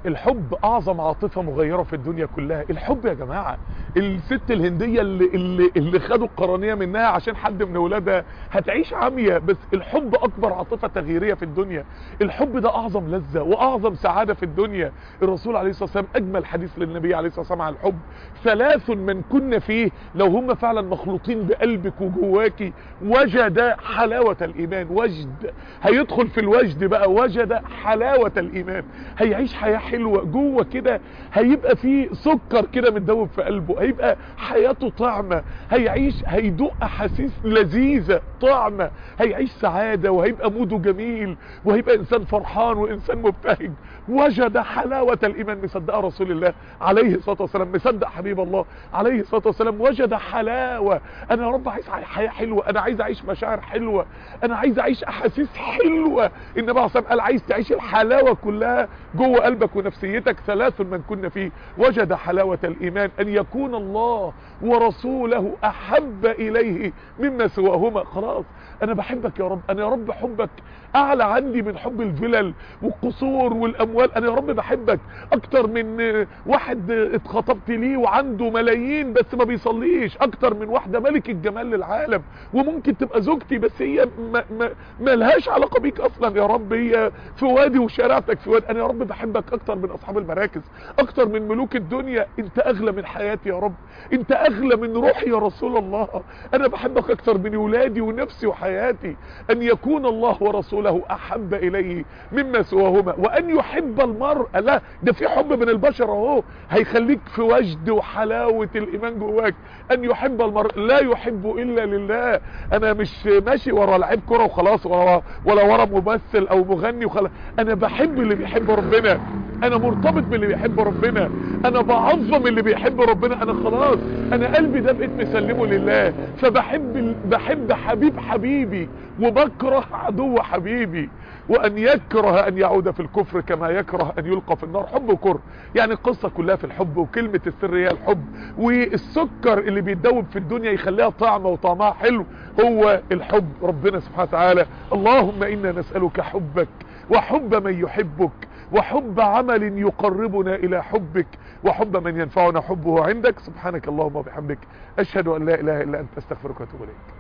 الحب اعظم عاطفة مغيرة في الدنيا كلها الحب يا جماعة الست الهندية اللي, اللي, اللي خدوا القرنية منها عشان حد من ولادها هتعيش عامية بس الحب اكبر عاطفة تغييرية في الدنيا الحب ده اعظم لذة واعظم سعادة في الدنيا الرسول عليه الصلاة والسلام اجمل حديث للنبي عليه الصلاة والسلام عن الحب ثلاث من كنا فيه لو هم فعلا مخلوطين بقلبك وجواكي وجد حلاوة الايمان وجد هيدخل في الوجد بقى وجد حلاوة الايمان هيعيش حياة حلوة جوه كده هيبقى فيه سكر كده متدوب في قلبه هيبقى حياته طعمة هيعيش هيدوق احاسيس لذيذة طعمة هيعيش سعادة وهيبقى موده جميل وهيبقى انسان فرحان وانسان مبتهج وجد حلاوة الايمان مصدق رسول الله عليه الصلاة والسلام مصدق حبيب الله عليه الصلاة والسلام وجد حلاوة انا يا رب عايز حياة حلوة انا عايز اعيش مشاعر حلوة انا عايز اعيش احاسيس حلوة النبي عليه الصلاة قال عايز تعيش الحلاوة كلها جوه قلبك ونفسيتك ثلاث من كنا فيه وجد حلاوة الايمان ان يكون الله ورسوله احب اليه مما سواهما خلاص انا بحبك يا رب انا يا رب حبك اعلى عندي من حب الفلل والقصور والاموال انا يا رب بحبك اكتر من واحد اتخطبت ليه وعنده ملايين بس ما بيصليش اكتر من واحدة ملك الجمال للعالم وممكن تبقى زوجتي بس هي ما, ما, ما لهاش علاقة بيك اصلا يا رب هي في وادي وشارعتك في وادي انا يا رب بحبك اكتر من اصحاب المراكز اكتر من ملوك الدنيا انت اغلى من حياتي يا رب انت اغلى من روحي يا رسول الله انا بحبك اكتر من ولادي ونفسي وحياتي ان يكون الله ورسوله احب اليه مما سواهما وان يحب المرء لا ده في حب من البشر اهو هيخليك في وجد وحلاوة الايمان جواك ان يحب المرء لا يحب الا لله انا مش ماشي ورا لعيب كرة وخلاص ولا ولا ورا ممثل او مغني وخلاص انا بحب اللي بيحب ربنا انا مرتبط باللي بيحب ربنا انا بعظم اللي بيحب ربنا انا خلاص انا قلبي ده بقيت مسلمه لله فبحب بحب حبيب حبيبي وبكره عدو حبيبي وان يكره ان يعود في الكفر كما يكره ان يلقى في النار حب وكره يعني القصة كلها في الحب وكلمة السر هي الحب والسكر اللي بيتدوب في الدنيا يخليها طعمة وطعمها حلو هو الحب ربنا سبحانه وتعالى اللهم انا نسألك حبك وحب من يحبك وحب عمل يقربنا الى حبك وحب من ينفعنا حبه عندك سبحانك اللهم وبحمدك اشهد ان لا اله الا انت استغفرك واتوب اليك